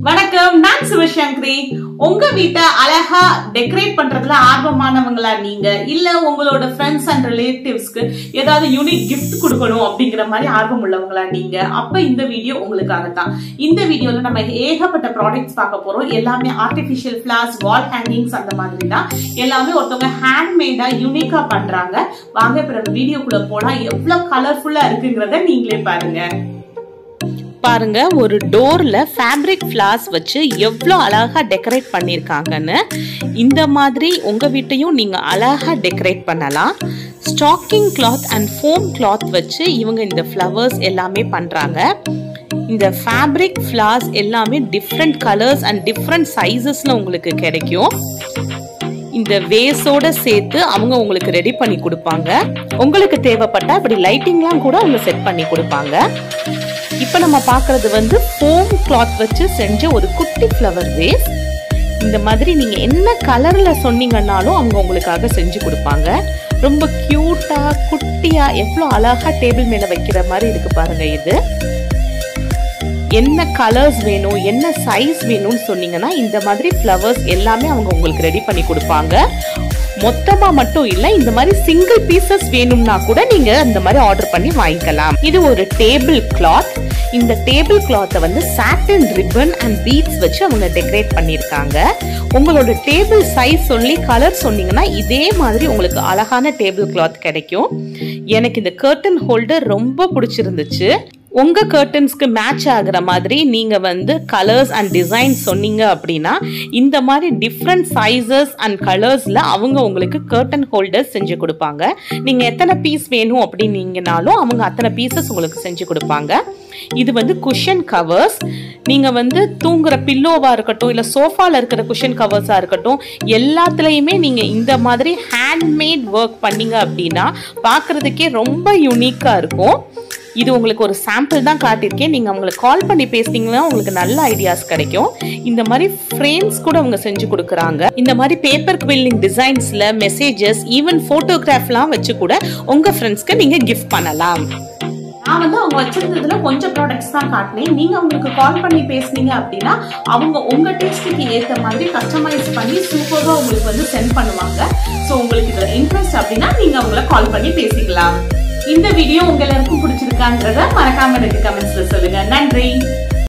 வணக்கம் நான் சிவசங்கரி உங்க வீட்டை அழகா டெக்கரேட் பண்றதுல ஆர்வமானவங்களா நீங்க இல்ல உங்களோட ஃப்ரெண்ட்ஸ் அண்ட் ரிலேட்டிவ்ஸ்க்கு ஏதாவது யூனிக் கிஃப்ட் கொடுக்கணும் அப்படிங்கிற மாதிரி ஆர்வம் உள்ளவங்களா நீங்க அப்ப இந்த வீடியோ உங்களுக்காக தான் இந்த வீடியோல நம்ம ஏகப்பட்ட ப்ராடக்ட்ஸ் பார்க்க போறோம் எல்லாமே ஆர்டிபிஷியல் ஃபிளார்ஸ் வால் ஹேங்கிங்ஸ் அந்த மாதிரி தான் எல்லாமே ஒருத்தவங்க ஹேண்ட்மேடா யூனிக்கா பண்றாங்க வாங்க இப்ப நம்ம வீடியோக்குள்ள போனா எவ்வளவு கலர்ஃபுல்லா இருக்குங்கிறத நீங்களே பாருங்க பாருங்க ஒரு டோர்ல ஃபேப்ரிக் ஃபிளார்ஸ் வச்சு எவ்வளோ அழகா டெக்கரேட் பண்ணியிருக்காங்கன்னு இந்த மாதிரி உங்க வீட்டையும் நீங்க அழகா டெக்கரேட் பண்ணலாம் stocking cloth and foam cloth வச்சு இவங்க இந்த ஃப்ளவர்ஸ் எல்லாமே பண்றாங்க இந்த ஃபேப்ரிக் ஃபிளார்ஸ் எல்லாமே டிஃப்ரெண்ட் கலர்ஸ் அண்ட் டிஃப்ரெண்ட் சைஸஸ்ல உங்களுக்கு கிடைக்கும் இந்த வேஸோட சேர்த்து அவங்க உங்களுக்கு ரெடி பண்ணி கொடுப்பாங்க உங்களுக்கு தேவைப்பட்டா இப்படி லைட்டிங்லாம் கூட அவங்க செட் பண்ணி கொடுப்பாங்க இப்போ நம்ம பார்க்கறது வந்து ஃபோம் கிளாத் வச்சு செஞ்ச ஒரு குட்டி ஃப்ளவர் வேஸ் இந்த மாதிரி நீங்கள் என்ன கலரில் சொன்னீங்கன்னாலும் அவங்க உங்களுக்காக செஞ்சு கொடுப்பாங்க ரொம்ப க்யூட்டாக குட்டியாக எவ்வளோ அழகாக டேபிள் மேலே வைக்கிற மாதிரி இருக்கு பாருங்க இது என்ன கலர்ஸ் வேணும் என்ன சைஸ் வேணும்னு சொன்னீங்கன்னா இந்த மாதிரி ஃப்ளவர்ஸ் எல்லாமே அவங்க உங்களுக்கு ரெடி பண்ணி கொடுப்பாங்க மொத்தமா மட்டும் இல்ல இந்த மாதிரி சிங்கிள் பீசஸ் வேணும்னா கூட நீங்க இந்த மாதிரி ஆர்டர் பண்ணி வாங்கிக்கலாம் இது ஒரு டேபிள் கிளாத் இந்த டேபிள் கிளாத்தை வந்து சாட்டன் ரிப்பன் அண்ட் பீட்ஸ் வச்சு அவங்க டெக்கரேட் பண்ணியிருக்காங்க உங்களோட டேபிள் சைஸ் சொல்லி கலர் சொன்னீங்கன்னா இதே மாதிரி உங்களுக்கு அழகான டேபிள் கிளாத் கிடைக்கும் எனக்கு இந்த கர்டன் ஹோல்டர் ரொம்ப பிடிச்சிருந்துச்சு உங்க கர்டன்ஸ்க்கு மேட்ச் ஆகுற மாதிரி நீங்க வந்து கலர்ஸ் அண்ட் டிசைன் சொன்னீங்க அப்படின்னா இந்த மாதிரி டிஃப்ரெண்ட் சைசஸ் அண்ட் கலர்ஸ்ல அவங்க உங்களுக்கு கர்டன் ஹோல்டர்ஸ் செஞ்சு கொடுப்பாங்க நீங்க எத்தனை பீஸ் வேணும் அப்படின்னீங்கனாலும் அவங்க அத்தனை பீசஸ் உங்களுக்கு செஞ்சு கொடுப்பாங்க இது வந்து குஷன் கவர்ஸ் நீங்க வந்து தூங்குற பில்லோவா இருக்கட்டும் இல்ல சோஃபால இருக்கிற குஷன் கவர்ஸா இருக்கட்டும் எல்லாத்துலயுமே நீங்க இந்த மாதிரி ஹேண்ட்மேட் ஒர்க் பண்ணீங்க அப்படின்னா பார்க்கிறதுக்கே ரொம்ப யூனிக்கா இருக்கும் இது உங்களுக்கு ஒரு சாம்பிள் தான் காட்டியிருக்கேன் நீங்கள் அவங்களுக்கு கால் பண்ணி பேசினீங்கன்னா உங்களுக்கு நல்ல ஐடியாஸ் கிடைக்கும் இந்த மாதிரி ஃப்ரேம்ஸ் கூட அவங்க செஞ்சு கொடுக்குறாங்க இந்த மாதிரி பேப்பர் குவில்லிங் டிசைன்ஸில் மெசேஜஸ் ஈவன் ஃபோட்டோகிராஃப்லாம் வச்சு கூட உங்கள் ஃப்ரெண்ட்ஸ்க்கு நீங்கள் கிஃப்ட் பண்ணலாம் நான் வந்து அவங்க வச்சிருந்ததுல கொஞ்சம் ப்ராடக்ட்ஸ் தான் காட்டினேன் நீங்க அவங்களுக்கு கால் பண்ணி பேசுனீங்க அப்படின்னா அவங்க உங்க டேஸ்ட்டுக்கு ஏத்த மாதிரி கஸ்டமைஸ் பண்ணி சூப்பரா உங்களுக்கு வந்து சென்ட் பண்ணுவாங்க ஸோ உங்களுக்கு இதுல இன்ட்ரெஸ்ட் அப்படின்னா நீங்க அவங்கள கால் பண்ணி பேசிக்கலாம் இந்த வீடியோ உங்க எல்லாருக்கும் பிடிச்சிருக்கான்றத மறக்காம எனக்கு கமெண்ட்ஸ்ல சொல்லுங்க நன்றி